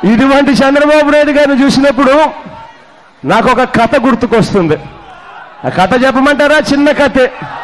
ఇటువంటి చంద్రబాబు నాయుడు గారిని చూసినప్పుడు నాకు ఒక కథ గుర్తుకొస్తుంది ఆ కథ చెప్పమంటారా చిన్న కథే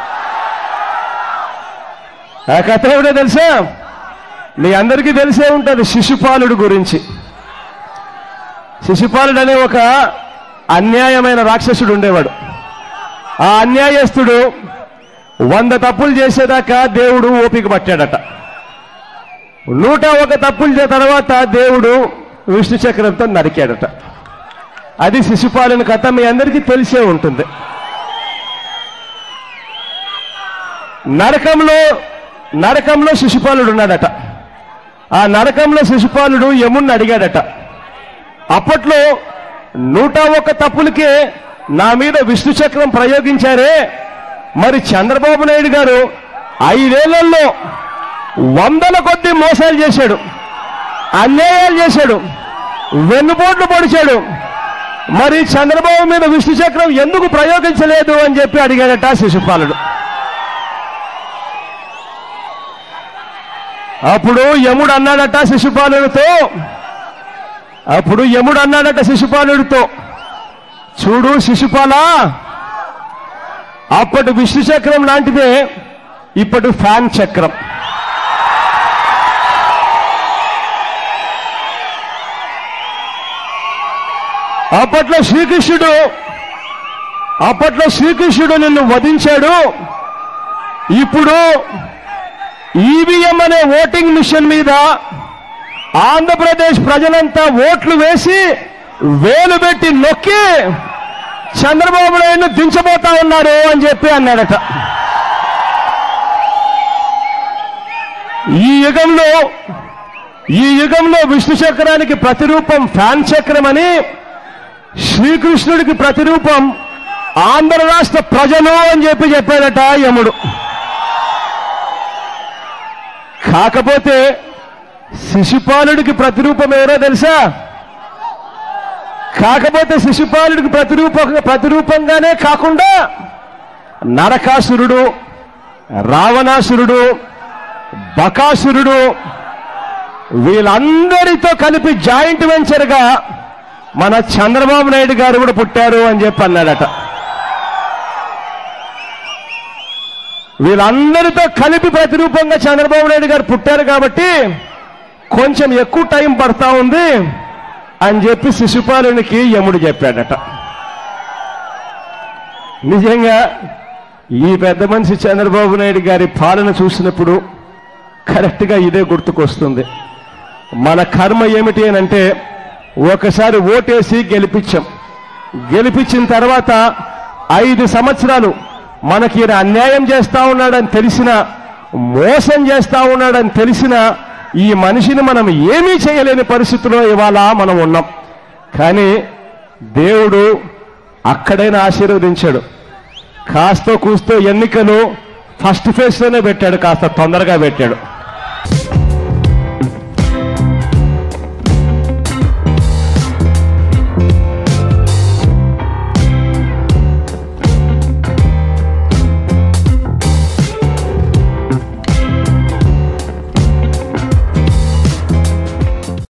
ఆ కథ ఏమిటో తెలుసా మీ అందరికీ తెలిసే ఉంటుంది శిశుపాలుడు గురించి శిశుపాలుడు అనే ఒక అన్యాయమైన రాక్షసుడు ఉండేవాడు ఆ అన్యాయస్తుడు వంద తప్పులు చేసేదాకా దేవుడు ఓపిక పట్టాడట నూట ఒక తప్పులు చే- తర్వాత దేవుడు విష్ణు చక్రంతో నరికాడట అది శిశుపాలుని కథ మీ అందరికీ తెలిసే ఉంటుంది నరకంలో నరకంలో శిశుపాలుడు ఉన్నాడట ఆ నరకంలో శిశుపాలుడు యముణ్ణి అడిగాడట అప్పట్లో నూట ఒక్క తప్పులకే నా మీద విష్ణు చక్రం ప్రయోగించారే మరి చంద్రబాబు నాయుడు గారు ఐదేళ్లలో వందల కొద్ది మోసాలు చేశాడు అన్యాయాలు చేశాడు వెన్నుపోట్లు పొడిచాడు మరి చంద్రబాబు మీద విష్ణు చక్రం ఎందుకు ప్రయోగించలేదు అని చెప్పి అడిగాడట శిశుపాలుడు అప్పుడు యముడు అన్నాడట శిశుపాలుడితో అప్పుడు యముడు అన్నాడట శిశుపాలుడితో చూడు శిశుపాల అప్పటి విష్ణు చక్రం లాంటిదే ఇప్పటి ఫ్యాన్ చక్రం అప్పట్లో శ్రీకృష్ణుడు అప్పట్లో శ్రీకృష్ణుడు నిన్ను వధించాడు ఇప్పుడు ఈవీఎం అనే ఓటింగ్ మిషన్ మీద ఆంధ్రప్రదేశ్ ప్రజలంతా ఓట్లు వేసి వేలు పెట్టి నొక్కి చంద్రబాబు నాయుడు దించబోతా ఉన్నారు అని చెప్పి అన్నాడట ఈ యుగంలో ఈ యుగంలో విష్ణు చక్రానికి ప్రతిరూపం ఫ్యాన్ చక్రం అని శ్రీకృష్ణుడికి ప్రతిరూపం ఆంధ్ర రాష్ట్ర ప్రజలు అని చెప్పి చెప్పాడట యముడు కాకపోతే శిశుపాలుడికి ప్రతిరూపం ఎవరో తెలుసా కాకపోతే శిశుపాలుడికి ప్రతిరూప ప్రతిరూపంగానే కాకుండా నరకాసురుడు రావణాసురుడు బకాసురుడు వీళ్ళందరితో కలిపి జాయింట్ వెంచర్గా మన చంద్రబాబు నాయుడు గారు కూడా పుట్టారు అని చెప్పి అన్నాడట వీళ్ళందరితో కలిపి ప్రతిరూపంగా చంద్రబాబు నాయుడు గారు పుట్టారు కాబట్టి కొంచెం ఎక్కువ టైం పడతా ఉంది అని చెప్పి శిశుపాలునికి యముడు చెప్పాడట నిజంగా ఈ పెద్ద మనిషి చంద్రబాబు నాయుడు గారి పాలన చూసినప్పుడు కరెక్ట్గా ఇదే గుర్తుకొస్తుంది మన కర్మ ఏమిటి అని అంటే ఒకసారి ఓటేసి గెలిపించాం గెలిపించిన తర్వాత ఐదు సంవత్సరాలు మనకి ఈయన అన్యాయం చేస్తా ఉన్నాడని తెలిసిన మోసం చేస్తా ఉన్నాడని తెలిసిన ఈ మనిషిని మనం ఏమీ చేయలేని పరిస్థితిలో ఇవాళ మనం ఉన్నాం కానీ దేవుడు అక్కడైనా ఆశీర్వదించాడు కాస్తో కూస్తో ఎన్నికలు ఫస్ట్ ఫేజ్లోనే పెట్టాడు కాస్త తొందరగా పెట్టాడు